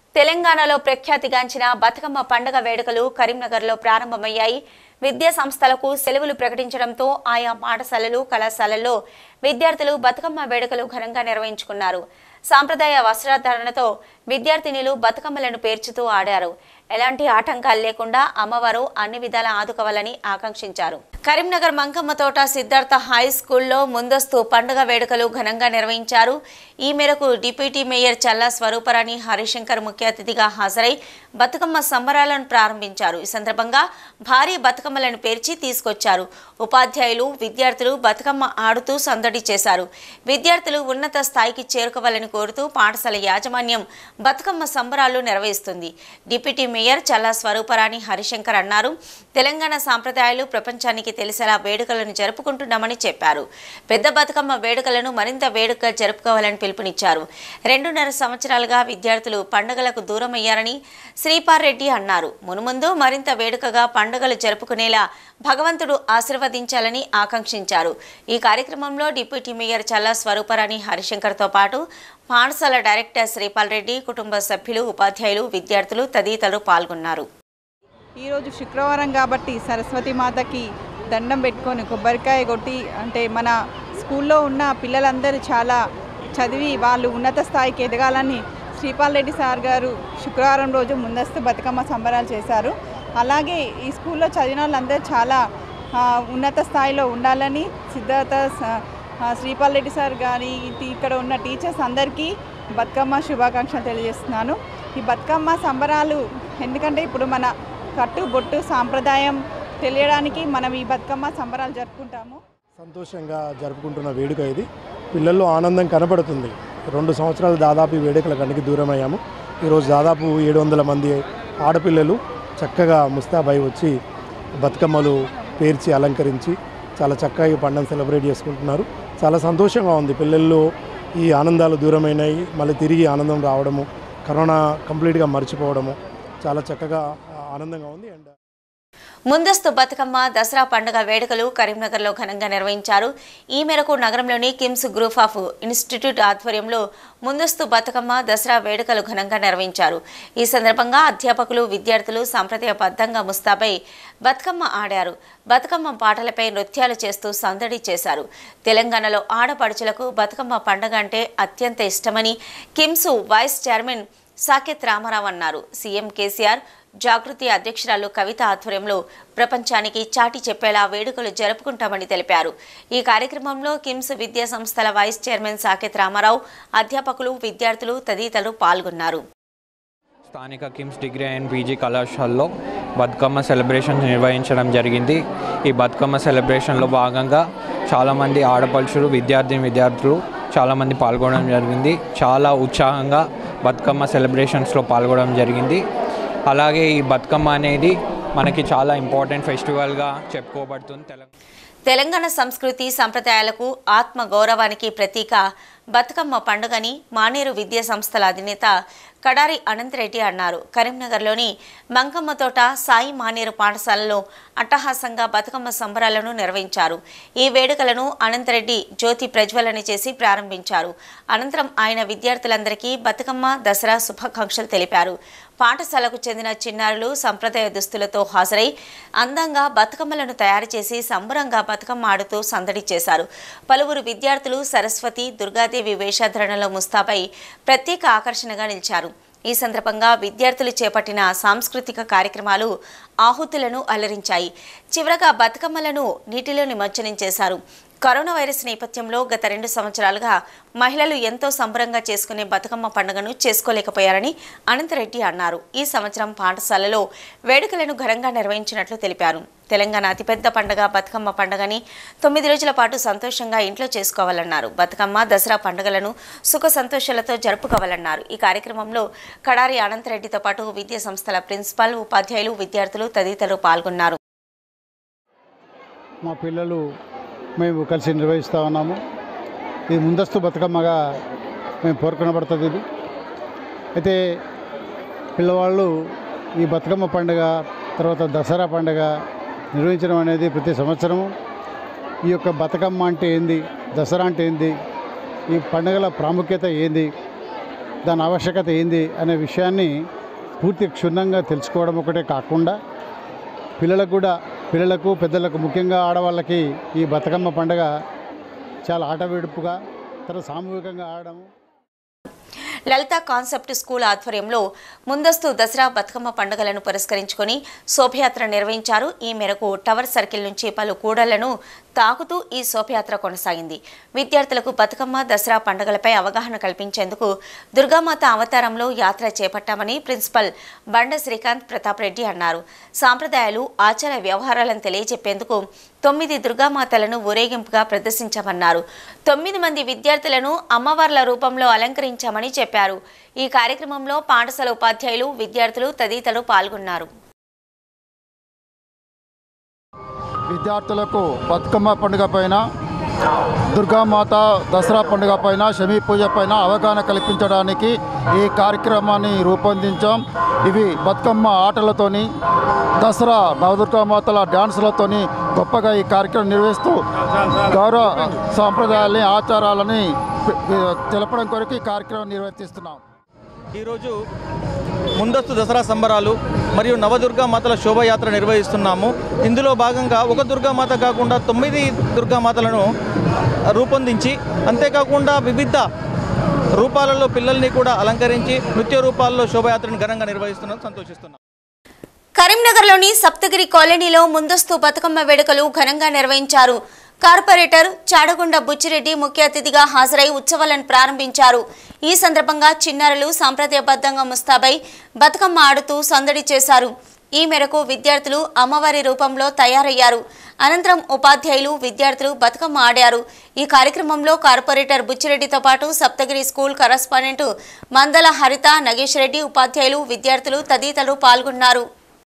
తెలంగాణలో ప్రఖ్యాతిగాంచిన బతుకమ్మ పండుగ వేడుకలు కరీంనగర్లో ప్రారంభమయ్యాయి విద్యా సంస్థలకు సెలవులు ప్రకటించడంతో ఆయా పాఠశాలలు కళాశాలల్లో విద్యార్థులు బతుకమ్మ వేడుకలు ఘనంగా నిర్వహించుకున్నారు సాంప్రదాయ వస్త్రధారణతో విద్యార్థినులు బతుకమ్మలను పేర్చుతూ ఆడారు ఎలాంటి ఆటంకాలు లేకుండా అమ్మవారు అన్ని విధాలా ఆదుకోవాలని ఆకాంక్షించారు కరీంనగర్ మంకమ్మ తోట సిద్ధార్థ హై స్కూల్లో ముందస్తు పండుగ వేడుకలు ఘనంగా నిర్వహించారు ఈ మేరకు డిప్యూటీ మేయర్ చల్లా స్వరూపరాణి హరిశంకర్ ముఖ్య అతిథిగా హాజరై బతుకమ్మ సంబరాలను ప్రారంభించారు ఈ సందర్భంగా భారీ బతుకమ్మలను పేర్చి తీసుకొచ్చారు ఉపాధ్యాయులు విద్యార్థులు బతుకమ్మ ఆడుతూ సందడి చేశారు విద్యార్థులు ఉన్నత స్థాయికి చేరుకోవాలని కోరుతూ పాఠశాల యాజమాన్యం బతుకమ్మ సంబరాలు నిర్వహిస్తుంది డిప్యూటీ మేయర్ చల్లా స్వరూపరాణి హరిశంకర్ అన్నారు తెలంగాణ సాంప్రదాయాలు ప్రపంచానికి తెలిసేలా వేడుకలను జరుపుకుంటున్నామని చెప్పారు పెద్ద బతుకమ్మ వేడుకలను మరింత వేడుకగా జరుపుకోవాలని పిలుపునిచ్చారు రెండున్నర సంవత్సరాలుగా విద్యార్థులు పండుగలకు దూరమయ్యారని శ్రీపార్ రెడ్డి అన్నారు మునుముందు మరింత వేడుకగా పండుగలు జరుపుకునేలా భగవంతుడు ఆశీర్వదించాలని ఆకాంక్షించారు ఈ కార్యక్రమంలో డిప్యూటీ మేయర్ చల్లా స్వరూపరాణి హరిశంకర్తో పాటు పాఠశాల డైరెక్టర్ శ్రీపాల్ రెడ్డి కుటుంబ సభ్యులు ఉపాధ్యాయులు విద్యార్థులు తదితరులు పాల్గొన్నారు ఈరోజు శుక్రవారం కాబట్టి సరస్వతి మాతకి దండం పెట్టుకొని కొబ్బరికాయ కొట్టి అంటే మన స్కూల్లో ఉన్న పిల్లలందరూ చాలా చదివి వాళ్ళు ఉన్నత స్థాయికి ఎదగాలని శ్రీపాల్ రెడ్డి సార్ గారు శుక్రవారం రోజు ముందస్తు బతుకమ్మ సంబరాలు చేశారు అలాగే ఈ స్కూల్లో చదివిన వాళ్ళందరూ చాలా ఆ, ఉన్నత స్థాయిలో ఉండాలని సిద్ధార్థ స- ఆ, శ్రీపాల్ రెడ్డి సార్ గారి ఇటు- ఇక్కడ ఉన్న టీచర్స్ అందరికీ బతుకమ్మ శుభాకాంక్షలు తెలియజేస్తున్నాను ఈ బతుకమ్మ సంబరాలు ఎందుకంటే ఇప్పుడు మన కట్టు బొట్టు సాంప్రదాయం తెలియడానికి మనం ఈ బతుకమ్మ సంబరాలు జరుపుకుంటాము సంతోషంగా జరుపుకుంటున్న వేడుక ఇది పిల్లల్లో ఆనందం కనబడుతుంది రెండు సంవత్సరాలు దాదాపు ఈ వేడుకల కనికి దూరం అయ్యాము ఈరోజు దాదాపు ఏడు వందల మంది ఆడపిల్లలు చక్కగా ముస్తాబై వచ్చి బతుకమ్మలు పేర్చి అలంకరించి చాలా చక్కగా ఈ పండుగను సెలబ్రేట్ చేసుకుంటున్నారు చాలా సంతోషంగా ఉంది పిల్లల్లో ఈ ఆనందాలు దూరమైనాయి మళ్ళీ తిరిగి ఆనందం రావడము కరోనా కంప్లీట్గా మర్చిపోవడము చాలా చక్కగా ఆనందంగా ఉంది అండ్ ముందస్తు బతుకమ్మ దసరా పండుగ వేడుకలు కరీంనగర్లో ఘనంగా నిర్వహించారు ఈ మేరకు నగరంలోని కిమ్స్ గ్రూప్ ఆఫ్ ఇన్స్టిట్యూట్ ఆధ్వర్యంలో ముందస్తు బతుకమ్మ దసరా వేడుకలు ఘనంగా నిర్వహించారు ఈ సందర్భంగా అధ్యాపకులు విద్యార్థులు సంప్రదాయబద్ధంగా ముస్తాబై బతుకమ్మ ఆడారు బతుకమ్మ పాటలపై నృత్యాలు చేస్తూ సందడి చేశారు తెలంగాణలో ఆడపడుచులకు బతుకమ్మ పండుగ అంటే అత్యంత ఇష్టమని కిమ్స్ వైస్ చైర్మన్ సాకేత్ రామారావు అన్నారు సీఎం కేసీఆర్ జాగృతి అధ్యక్షురాలు కవిత ఆధ్వర్యంలో ప్రపంచానికి చాటి చెప్పేలా వేడుకలు జరుపుకుంటామని తెలిపారు ఈ కార్యక్రమంలో కిమ్స్ విద్యా సంస్థల వైస్ చైర్మన్ సాకేత్ రామారావు అధ్యాపకులు విద్యార్థులు తదితరులు పాల్గొన్నారు స్థానిక కిమ్స్ డిగ్రీ అండ్ పీజీ కళాశాలలో బతుకమ్మ సెలబ్రేషన్ నిర్వహించడం జరిగింది ఈ బతుకమ్మ సెలబ్రేషన్లో భాగంగా చాలామంది ఆడపడుచులు విద్యార్థి విద్యార్థులు చాలామంది పాల్గొనడం జరిగింది చాలా ఉత్సాహంగా బతుకమ్మ సెలబ్రేషన్స్లో పాల్గొనడం జరిగింది అలాగే ఈ బతుకమ్మ అనేది మనకి చాలా ఇంపార్టెంట్ ఫెస్టివల్గా చెప్పుకోబడుతుంది తెలంగాణ తెలంగాణ సంస్కృతి సంప్రదాయాలకు ఆత్మ గౌరవానికి ప్రతీక బతుకమ్మ పండుగని మానేరు విద్యా సంస్థల అధినేత కడారి అనంతరెడ్డి అన్నారు కరీంనగర్లోని మంకమ్మ తోట సాయి మానేరు పాఠశాలలో అట్టహాసంగా బతుకమ్మ సంబరాలను నిర్వహించారు ఈ వేడుకలను అనంతరెడ్డి జ్యోతి ప్రజ్వలన చేసి ప్రారంభించారు అనంతరం ఆయన విద్యార్థులందరికీ బతుకమ్మ దసరా శుభాకాంక్షలు తెలిపారు పాఠశాలకు చెందిన చిన్నారులు సంప్రదాయ దుస్తులతో హాజరై అందంగా బతుకమ్మలను తయారు చేసి సంబరంగా బతుకమ్మ ఆడుతూ సందడి చేశారు పలువురు విద్యార్థులు సరస్వతి దుర్గాదేవి వేషధారణలో ముస్తాబై ప్రత్యేక ఆకర్షణగా నిలిచారు ఈ సందర్భంగా విద్యార్థులు చేపట్టిన సాంస్కృతిక కార్యక్రమాలు ఆహుతులను అలరించాయి చివరగా బతుకమ్మలను నీటిలో నిమజ్జనం చేశారు కరోనా వైరస్ నేపథ్యంలో గత రెండు సంవత్సరాలుగా మహిళలు ఎంతో సంబరంగా చేసుకునే బతుకమ్మ పండుగను చేసుకోలేకపోయారని అనంతరెడ్డి అన్నారు ఈ సంవత్సరం పాఠశాలలో వేడుకలను ఘనంగా నిర్వహించినట్లు తెలిపారు తెలంగాణ అతిపెద్ద పండుగ బతుకమ్మ పండుగని తొమ్మిది రోజుల పాటు సంతోషంగా ఇంట్లో చేసుకోవాలన్నారు బతుకమ్మ దసరా పండుగలను సుఖ సంతోషాలతో జరుపుకోవాలన్నారు ఈ కార్యక్రమంలో కడారి అనంతరెడ్డితో పాటు విద్యా సంస్థల ప్రిన్సిపాల్ ఉపాధ్యాయులు విద్యార్థులు తదితరులు పాల్గొన్నారు మా పిల్లలు మేము కలిసి నిర్వహిస్తూ ఉన్నాము ఇది ముందస్తు బతుకమ్మగా మేము పేర్కొనబడుతుంది ఇది అయితే పిల్లవాళ్ళు ఈ బతుకమ్మ పండుగ తర్వాత దసరా పండుగ నిర్వహించడం అనేది ప్రతి సంవత్సరము ఈ యొక్క బతుకమ్మ అంటే ఏంది దసరా అంటే ఏంది ఈ పండుగల ప్రాముఖ్యత ఏంది దాని ఆవశ్యకత ఏంది అనే విషయాన్ని పూర్తి క్షుణ్ణంగా తెలుసుకోవడం ఒకటే కాకుండా పిల్లలకు కూడా పిల్లలకు పెద్దలకు ముఖ్యంగా ఆడవాళ్ళకి ఈ బతుకమ్మ పండుగ చాలా ఆటవిడుపుగా తర్వాత సామూహికంగా ఆడడము లలిత కాన్సెప్ట్ స్కూల్ ఆధ్వర్యంలో ముందస్తు దసరా బతుకమ్మ పండుగలను పురస్కరించుకొని శోభయాత్ర నిర్వహించారు ఈ మేరకు టవర్ సర్కిల్ నుంచి పలు కూడళ్లను తాకుతూ ఈ శోభయాత్ర కొనసాగింది విద్యార్థులకు బతుకమ్మ దసరా పండుగలపై అవగాహన కల్పించేందుకు దుర్గామాత అవతారంలో యాత్ర చేపట్టామని ప్రిన్సిపల్ బండ శ్రీకాంత్ ప్రతాప్ రెడ్డి అన్నారు సాంప్రదాయాలు ఆచార వ్యవహారాలను తెలియజెప్పేందుకు తొమ్మిది దుర్గామాతలను ఊరేగింపుగా ప్రదర్శించామన్నారు తొమ్మిది మంది విద్యార్థులను అమ్మవార్ల రూపంలో అలంకరించామని చెప్పారు ఈ కార్యక్రమంలో పాఠశాల ఉపాధ్యాయులు విద్యార్థులు తదితరులు పాల్గొన్నారు విద్యార్థులకు బతుకమ్మ పండుగ పైన దుర్గామాత దసరా పండుగ పైన శమీ పూజ పైన అవగాహన కల్పించడానికి ఈ కార్యక్రమాన్ని రూపొందించాం ఇవి బతుకమ్మ ఆటలతోని దసరా నవదుర్గామాతల డ్యాన్సులతోని గొప్పగా ఈ కార్యక్రమం నిర్వహిస్తూ గౌరవ సాంప్రదాయాలని ఆచారాలని తెలపడం కొరకు ఈ కార్యక్రమం నిర్వర్తిస్తున్నాం ఈరోజు ముందస్తు దసరా సంబరాలు మరియు నవదుర్గా మాతల శోభయాత్ర నిర్వహిస్తున్నాము ఇందులో భాగంగా ఒక దుర్గామాత కాకుండా తొమ్మిది దుర్గామాతలను రూపొందించి అంతేకాకుండా వివిధ రూపాలలో పిల్లల్ని కూడా అలంకరించి నృత్య రూపాల్లో శోభయాత్రను ఘనంగా నిర్వహిస్తున్నాం సంతోషిస్తున్నాం కరీంనగర్లోని సప్తగిరి కాలనీలో ముందస్తు బతుకమ్మ వేడుకలు ఘనంగా నిర్వహించారు కార్పొరేటర్ చాడగుండ బుచ్చిరెడ్డి ముఖ్య అతిథిగా హాజరై ఉత్సవాలను ప్రారంభించారు ఈ సందర్భంగా చిన్నారులు సాంప్రదాయబద్ధంగా ముస్తాబై బతుకమ్మ ఆడుతూ సందడి చేశారు ఈ మేరకు విద్యార్థులు అమ్మవారి రూపంలో తయారయ్యారు అనంతరం ఉపాధ్యాయులు విద్యార్థులు బతుకమ్మ ఆడారు ఈ కార్యక్రమంలో కార్పొరేటర్ బుచ్చిరెడ్డితో పాటు సప్తగిరి స్కూల్ కరస్పాండెంట్ మందల హరిత నగేష్ రెడ్డి ఉపాధ్యాయులు విద్యార్థులు తదితరులు పాల్గొన్నారు